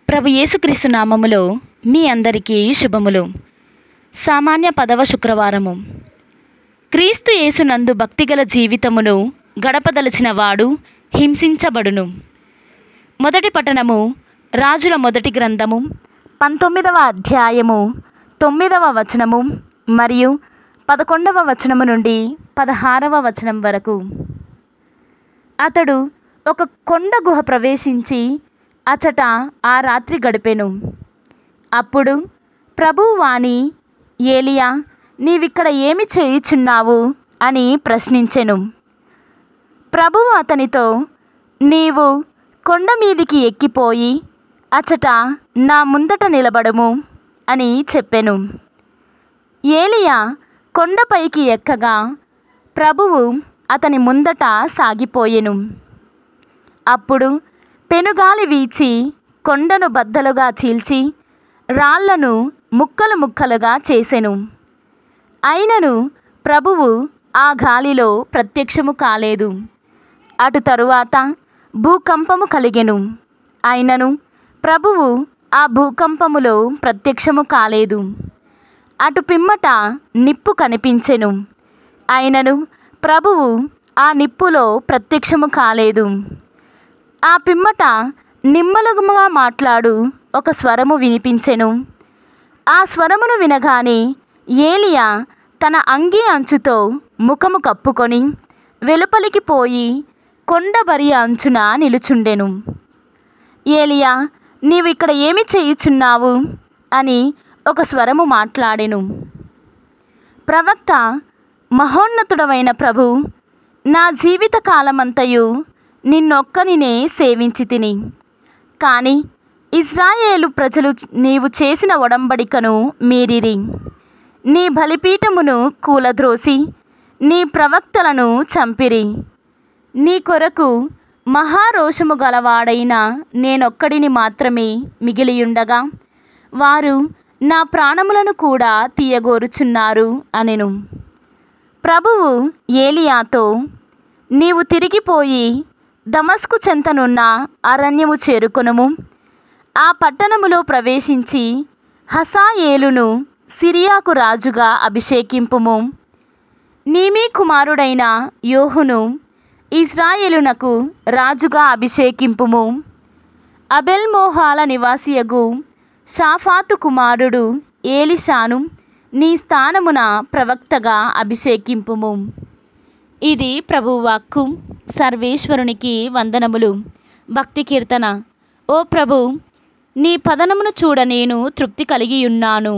ప్రభు యేసుక్రీస్తు నామములో మీ అందరికీ శుభములు సామాన్య పదవ శుక్రవారము క్రీస్తు యేసునందు భక్తిగల జీవితమును గడపదలచిన వాడు హింసించబడును మొదటి పట్టణము రాజుల మొదటి గ్రంథము పంతొమ్మిదవ అధ్యాయము తొమ్మిదవ వచనము మరియు పదకొండవ వచనము నుండి పదహారవ వచనం వరకు అతడు ఒక కొండ గుహ ప్రవేశించి అచట ఆ రాత్రి గడిపెను అప్పుడు ప్రభువు వాణి ఏలియా నీవిక్కడ ఏమి చేయుచున్నావు అని ప్రశ్నించెను ప్రభువు అతనితో నీవు కొండ మీదికి ఎక్కిపోయి అచట నా ముందట నిలబడము అని చెప్పెను ఏలియా కొండపైకి ఎక్కగా ప్రభువు అతని ముందట సాగిపోయెను అప్పుడు పెనుగాలి వీచి కొండను బద్దలుగా చీల్చి రాళ్లను ముక్కలు ముక్కలుగా చేసెను అయినను ప్రభువు ఆ గాలిలో ప్రత్యక్షము కాలేదు అటు తరువాత భూకంపము కలిగెను అయినను ప్రభువు ఆ భూకంపములో ప్రత్యక్షము కాలేదు అటు పిమ్మట నిప్పు కనిపించెను అయినను ప్రభువు ఆ నిప్పులో ప్రత్యక్షము కాలేదు ఆ పిమ్మట నిమ్మలుగుముగా మాట్లాడు ఒక స్వరము వినిపించెను ఆ స్వరమును వినగానే ఏలియా తన అంగీ అంచుతో ముఖము కప్పుకొని వెలుపలికి పోయి కొండబరి అంచున నిలుచుండెను ఏలియా నీవు ఇక్కడ ఏమి చేయుచున్నావు అని ఒక స్వరము మాట్లాడెను ప్రవక్త మహోన్నతుడమైన ప్రభు నా జీవిత కాలమంతయు నిన్నొక్కనినే సేవించి తిని కానీ ఇజ్రాయేలు ప్రజలు నీవు చేసిన ఒడంబడికను మీరిరి నీ బలిపీఠమును కూలద్రోసి నీ ప్రవక్తలను చంపిరి నీ కొరకు మహారోషము గలవాడైన నేనొక్కడిని మాత్రమే మిగిలియుండగా వారు నా ప్రాణములను కూడా తీయగోరుచున్నారు అనెను ప్రభువు ఏలియాతో నీవు తిరిగిపోయి దమస్కు చెంతనున్న అరణ్యము చేరుకొనుము ఆ పట్టణములో ప్రవేశించి హసాయేలును సిరియాకు రాజుగా అభిషేకింపుము నీమీ కుమారుడైన యోహును ఇజ్రాయేలునకు రాజుగా అభిషేకింపుము అబెల్మోహాల నివాసియగు షాఫాతు కుమారుడు ఏలిషాను నీ స్థానమున ప్రవక్తగా అభిషేకింపుము ఇది ప్రభువాక్కు సర్వేశ్వరునికి వందనములు భక్తి కీర్తన ఓ ప్రభు నీ పదనమును చూడ నేను తృప్తి కలిగియున్నాను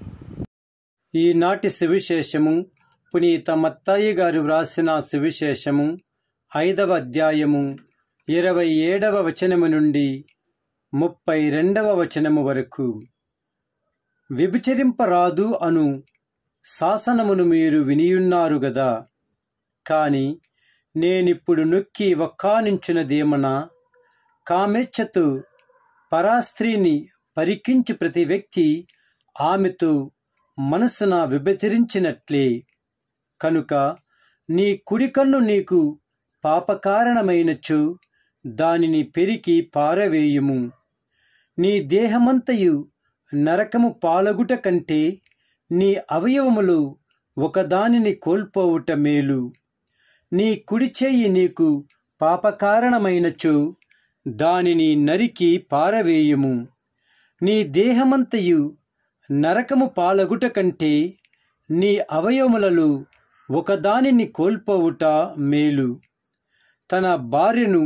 ఈనాటి సువిశేషము పునీత మత్తాయి గారు వ్రాసిన సువిశేషము ఐదవ అధ్యాయము ఇరవై ఏడవ వచనము నుండి ముప్పై రెండవ వచనము వరకు విభచరింపరాదు అను శాసనమును మీరు వినియున్నారు గదా కాని నేనిప్పుడు నొక్కి ఒక్కానించునదేమన కామెచ్చతు పరాస్త్రీని పరికించు ప్రతి వ్యక్తి ఆమెతో మనసున విభచరించినట్లే కనుక నీ కుడి కన్ను నీకు పాపకారణమైనచో దానిని పెరికి పారవేయుము నీ దేహమంతయు నరకము పాలగుట కంటే నీ అవయవములు ఒకదానిని కోల్పోవుట మేలు నీ కుడి చెయ్యి నీకు పాపకారణమైనచో దానిని నరికి పారవేయుము నీ దేహమంతయు నరకము పాలగుట కంటే నీ అవయవములలో ఒకదానిని కోల్పోవుట మేలు తన భార్యను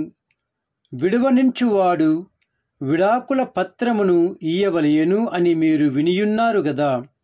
విడువనించువాడు విడాకుల పత్రమును ఇయ్యవలయను అని మీరు వినియున్నారు గదా